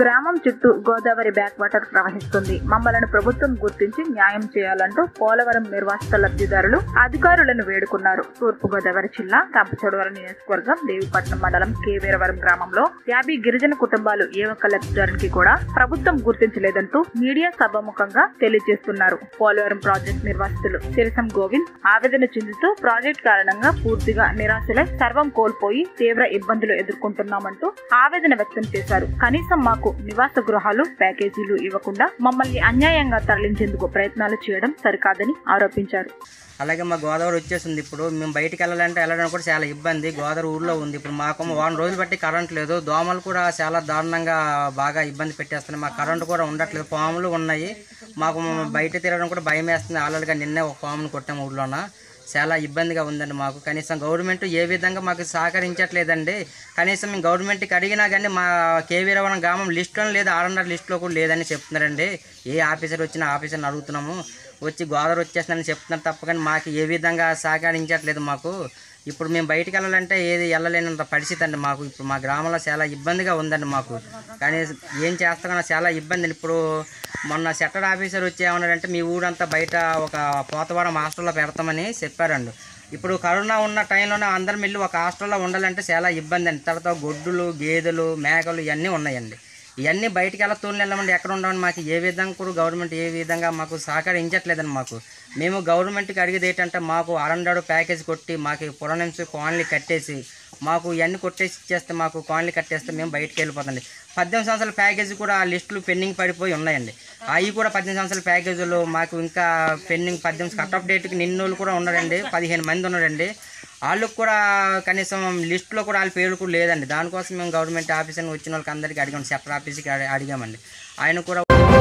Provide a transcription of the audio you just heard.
గ్రామం చుట్టూ Godavari back water ప్రవహిస్తుంది మమ్మలను ప్రభుత్వం గుర్తించి న్యాయం చేయాలంటూ పోలవరం నిర్వాసిత లబ్ధిదారులు అధికారులను వేడుకున్నారు తూర్పు గోదావరి జిల్లా రంపచోడవరం నియోజకవర్గం దేవిపట్నం మండలం కేవీరవరం గ్రామంలో యాభై గిరిజన కుటుంబాలు ఏ ఒక్క లబ్ధిదారునికి కూడా ప్రభుత్వం గుర్తించలేదంటూ మీడియా సభాముఖంగా తెలియజేస్తున్నారు పోలవరం ప్రాజెక్ట్ నిర్వాసితులు సిరసం గోవింద్ ఆవేదన చెందుతూ ప్రాజెక్ట్ కారణంగా పూర్తిగా నిరాశలై సర్వం కోల్పోయి తీవ్ర ఇబ్బందులు ఎదుర్కొంటున్నామంటూ ఆవేదన వ్యక్తం చేశారు కనీసం మాకు నివాస గృహాలు ప్యాకేజీలు ఇవ్వకుండా మమ్మల్ని అన్యాయంగా తరలించేందుకు ప్రయత్నాలు చేయడం సరికాదని ఆరోపించారు అలాగే మా గోదావరి వచ్చేసింది ఇప్పుడు మేము బయటికి వెళ్ళాలంటే వెళ్ళడం కూడా చాలా ఇబ్బంది గోదావరి ఊర్లో ఉంది ఇప్పుడు మాకు వారం రోజులు బట్టి కరెంట్ లేదు దోమలు కూడా చాలా దారుణంగా బాగా ఇబ్బంది పెట్టేస్తున్నాయి మాకు కరెంట్ కూడా ఉండట్లేదు పాములు ఉన్నాయి మాకు బయట తిరగడం కూడా భయం వేస్తుంది ఆల్రెడీగా నిన్నే ఒక పామును కొట్టాము ఊర్లోన చాలా ఇబ్బందిగా ఉందండి మాకు కనీసం గవర్నమెంట్ ఏ విధంగా మాకు సహకరించట్లేదండి కనీసం మేము గవర్నమెంట్కి అడిగినా కానీ మా కేవీరవరం గ్రామం లిస్టులో లేదు ఆర్ఎన్ఆర్ లిస్టులో కూడా లేదని చెప్తున్నారండి ఏ ఆఫీసర్ వచ్చినా ఆఫీసర్ని అడుగుతున్నాము వచ్చి గోదావరి వచ్చేస్తుందని చెప్తున్నారు తప్ప కానీ మాకు ఏ విధంగా సహకరించట్లేదు మాకు ఇప్పుడు మేము బయటికి వెళ్ళాలంటే ఏది వెళ్ళలేనంత పరిస్థితి అండి మాకు ఇప్పుడు మా గ్రామంలో చాలా ఇబ్బందిగా ఉందండి మాకు కానీ ఏం చేస్తామన్నా చాలా ఇబ్బంది అండి ఇప్పుడు మొన్న సెక్టర్ ఆఫీసర్ వచ్చి ఏమన్నారంటే మీ ఊరంతా బయట ఒక పోతవరం హాస్టల్లో పెడతామని చెప్పారండి ఇప్పుడు కరోనా ఉన్న టైంలోనే అందరం వెళ్ళి ఒక హాస్టల్లో ఉండాలంటే చాలా ఇబ్బంది అండి తర్వాత గొడ్డులు గేదెలు మేకలు ఇవన్నీ ఉన్నాయండి ఇవన్నీ బయటికి వెళ్ళ తోలు వెళ్ళమండి ఎక్కడ ఉండమని మాకు ఏ విధంగా కూడా గవర్నమెంట్ ఏ విధంగా మాకు సహకరించట్లేదండి మాకు మేము గవర్నమెంట్కి అడిగేది ఏంటంటే మాకు అరండాడు ప్యాకేజ్ కొట్టి మాకు పురాణించి కాలనీ కట్టేసి మాకు ఇవన్నీ కొట్టేసి ఇచ్చేస్తే మాకు కాలనీ కట్టేస్తే మేము బయటికి వెళ్ళిపోతండి పద్దెనిమిది సంవత్సరాల ప్యాకేజీ కూడా ఆ లిస్టులు పెండింగ్ పడిపోయి ఉన్నాయండి అవి కూడా పద్దెనిమిది సంవత్సరాల ప్యాకేజీలు మాకు ఇంకా పెండింగ్ పద్దెనిమిది కట్ ఆఫ్ డేట్కి నిన్నోళ్ళు కూడా ఉన్నారండి పదిహేను మంది ఉన్నారండి వాళ్ళకు కూడా కనీసం లిస్టులో కూడా వాళ్ళ పేరు కూడా లేదండి దానికోసం మేము గవర్నమెంట్ ఆఫీసర్ని వచ్చిన వాళ్ళకి అందరికీ అడిగాం సెక్టర్ ఆఫీస్కి అడి- అడిగామండి ఆయన కూడా